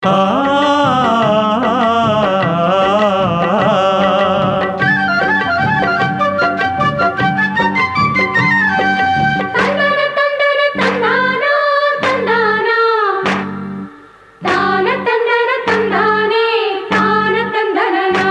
தந்தன தந்தன தந்தானா தந்தானா தான தந்தன தந்தானே தான தந்தனனா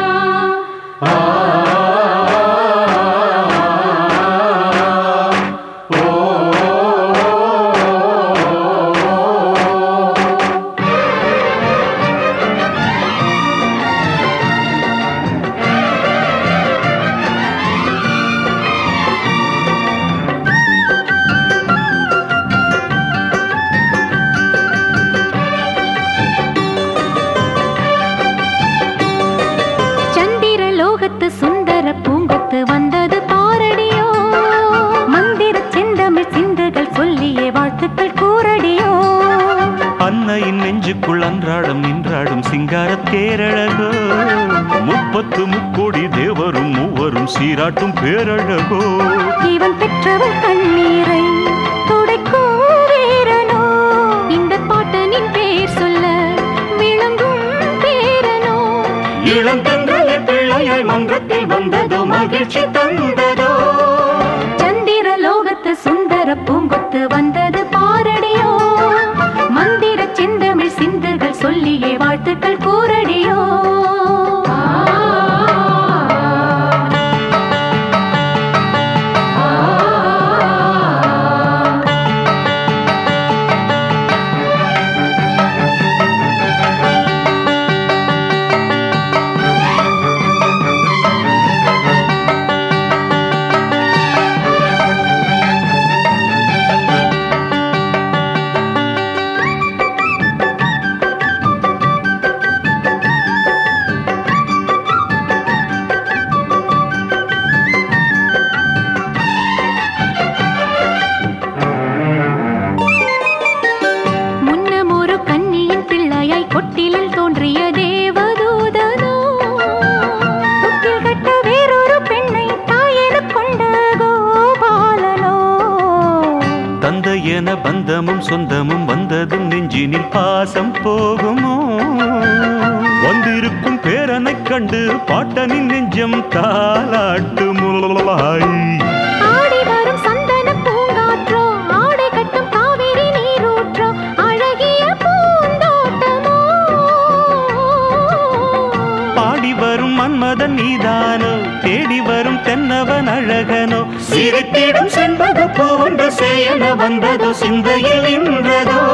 சந்திர லோகத்து சுந்தர பூங்கொத்து வந்தது பாரடியோ மந்திர செந்தமிழ் சிந்துகள் சொல்லியே வாழ்த்துக்கள் கூறடியோ அன்னையின் நெஞ்சுக்குள் அன்றாடம் நின்றாடும் சிங்காரத் தேரழகோ முப்பத்து முக்கோடி தேவரும் மூவரும் சீராட்டும் பேரழகோ இவன் பெற்றவள் கண்ணீரை துடைக்கும் வீரனோ இந்த பாட்டனின் பேர் சொல்ல விளங்கும் பேரனோ இளந்தங்களை பிள்ளையாய் மன்றத்தில் வந்ததோ மகிழ்ச்சி தந்ததோ சந்திர லோகத்து சுந்தர பூங்கொத்து வந்தது பாரடியோ மந்திர செந்தமிழ் சிந்துகள் சொல்லியே வாழ்த்துக்கள் கூறடியோ முன்னம் ஒரு கன்னியின் பிள்ளையாய் கொட்டிலில் தோன்றிய தேவதூதனோ தொட்டில் கட்ட வேறொரு பெண்ணை தாயெனக் கொண்ட கோபாலனோ தந்தை என பந்தமும் சொந்தமும் வந்ததும் நெஞ்சினில் பாசம் போகுமோ வந்திருக்கும் பேரனைக் கண்டு பாட்டனின் நெஞ்சம் தாலாட்டுமுலாய் ஆடி வரும் சந்தன பூங்காற்றோ ஆடை கட்டும் காவிரி நீரூற்றோ அழகிய பூந்தோட்டமோ பாடி வரும் மன்மதன் நீதானோ தேடி வரும் தென்னவன் அழகனோ சிரித்திடும் செண்பக பூவொன்று சேயன வந்ததோ சிந்தையில் நின்றதோ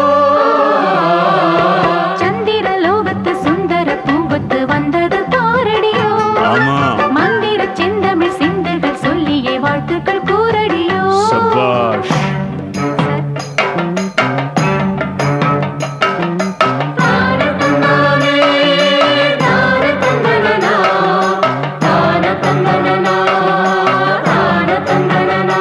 சந்திர லோகத்து சுந்தர பூவத்து வந்தது பாரடியோ ஆமா மந்திர செந்தமிழ் சிந்துகள் சொல்லியே வாழ்த்துக்கள் கூறடியோ சபாஷ் தான தந்தானே, தான தந்தனனா, தான தந்தனனா, தான தந்தனனா.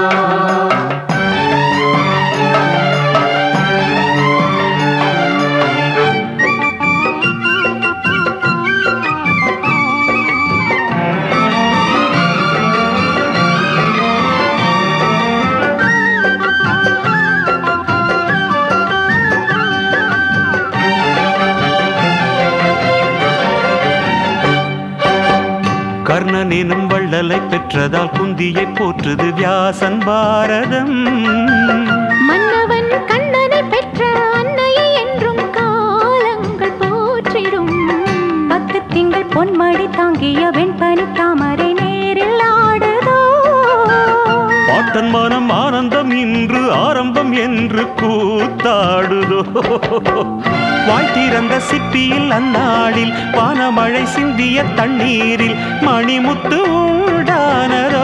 கர்ணன் எனும் வள்ளலை பெற்றதால் குந்தியை போற்றுது வியாசன் பாரதம் மன்னவன் கண்ணனை பெற்ற அன்னையை என்றும் காலங்கள் போற்றிடும் பத்து திங்கள் பொன்மடி தாங்கிய வெண்பனி தாமரை நேரில் ஆடுதோ பாட்டன் மனம் ஆனந்தம் இன்று ஆரம்பம் என்று கூத்தாடுதோ வாய் திறந்த சிப்பியில் அந்நாளில் வானமழை சிந்திய தண்ணீரில் மணிமுத்து உண்டானதோ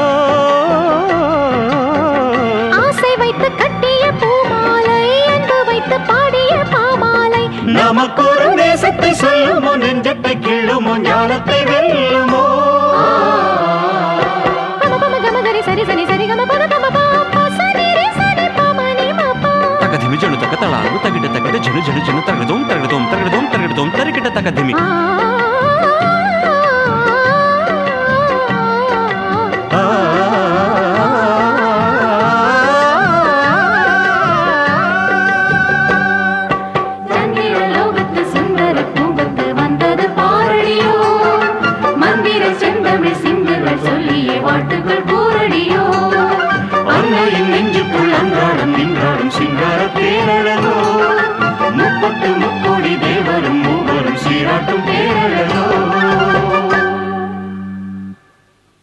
ஆசை வைத்து கட்டிய பூமாலை அன்பு வைத்து பாடிய பாமாலை நமக்கு ஒரு தேசத்தை சொல்லுமோ நெஞ்சத்தை கிள்ளுமோ ஞானத்தை வெல்லுமோ பம பம கம கரி சரி சரி சரி கம பம பம பா பா சரி ரி சரி பம நி ம பா ತಕಧಿಮಿ ಜಣು ತಕ ತಳಾರು ತಗಿಟ ತಗಿಟ ಜಣು ಜಣು ಜಣು ತರಗದೋಂ ತರಗದೋಂ ತರಗದೋಂ ತರಗದೋಂ ತರಿಕಿಟ ತಕಧಿಮಿ ஆ சந்திர லோகத்து சுந்தர பூ பாட்டு